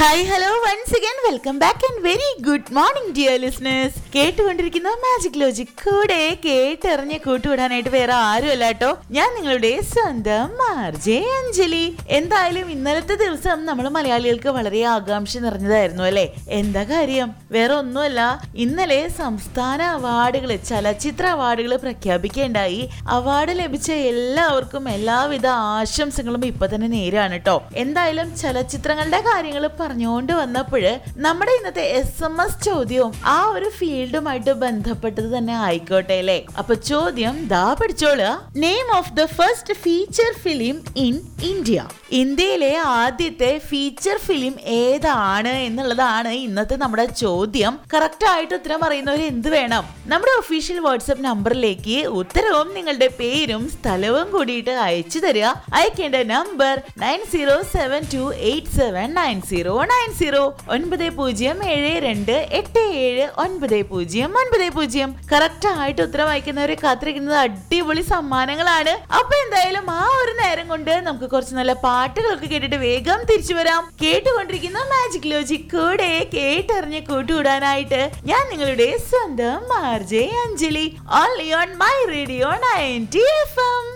hi hello once again welcome back and very good morning dear listeners കേട്ടുകൊണ്ടിരിക്കുന്ന magic logic കൂടെ കേട്ടെറിഞ്ഞ് കൂട്ടുവിടാനായിട്ട് വേറെ ആരുമല്ല കേട്ടോ ഞാൻ നിങ്ങളുടെ സ്വന്തം മാർജെ അഞ്ജലി എന്തായാലും ഇന്നലത്തെ ദിവസം നമ്മൾ മലയാളികൾക്ക് വളരെ ആകാംക്ഷ നിറഞ്ഞതായിരുന്നു അല്ലേ എന്താ കാര്യം വേറെ ഒന്നുമല്ല ഇന്നലെ സംസ്ഥാന അവാർഡുകൾ ചലച്ചിത്ര അവാർഡുകൾ പ്രഖ്യാപിക്കേണ്ടായി അവാർഡ് ലഭിച്ച എല്ലാവർക്കും എല്ലാവിധ ആശംസകളും ഇപ്പൊ തന്നെ നേരാണ് കേട്ടോ എന്തായാലും ചലച്ചിത്രങ്ങളുടെ കാര്യങ്ങൾ പറഞ്ഞുകൊണ്ട് വന്നപ്പോൾ നമ്മുടെ ഇന്നത്തെ എസ് എം എസ് ചോദ്യവും ആ ഒരു ഫീൽഡുമായിട്ട് ബന്ധപ്പെട്ടത് തന്നെ ആയിക്കോട്ടെ അല്ലേ അപ്പൊ ചോദ്യം ദാ പഠിച്ചോളുക name of the first feature film in India ഇന്ത്യയിലെ ആദ്യത്തെ ഫീച്ചർ ഫിലിം ഏതാണ് എന്നുള്ളതാണ് ഇന്നത്തെ നമ്മുടെ ചോദ്യം കറക്റ്റ് ആയിട്ട് ഉത്തരം പറയുന്നവർ എന്ത് വേണം നമ്മുടെ ഒഫീഷ്യൽ വാട്സ്ആപ്പ് നമ്പറിലേക്ക് ഉത്തരവും നിങ്ങളുടെ പേരും സ്ഥലവും കൂടിയിട്ട് അയച്ചു തരിക അയക്കേണ്ട number nine zero seven two eight seven nine zero nine zero ഒൻപത് പൂജ്യം ഏഴ് രണ്ട് എട്ട് ഏഴ് ഒൻപത് പൂജ്യം ഒൻപത് പൂജ്യം കറക്റ്റ് ആയിട്ട് ഉത്തരം അയക്കുന്നവരെ കാത്തിരിക്കുന്നത് അടിപൊളി സമ്മാനങ്ങളാണ് അപ്പൊ എന്തായാലും ആ ഒരു നേരം കൊണ്ട് നമുക്ക് കുറച്ച് നല്ല പാട്ടുകളൊക്കെ കേട്ടിട്ട് വേഗം തിരിച്ചു വരാം കേട്ടുകൊണ്ടിരിക്കുന്ന മാജിക് ലോജിക് കൂടെ കേട്ടറിഞ്ഞ് കൂട്ടുകൂടാനായിട്ട് ഞാൻ നിങ്ങളുടെ സ്വന്തം മാർജെ Anjali only on my radio ninety F M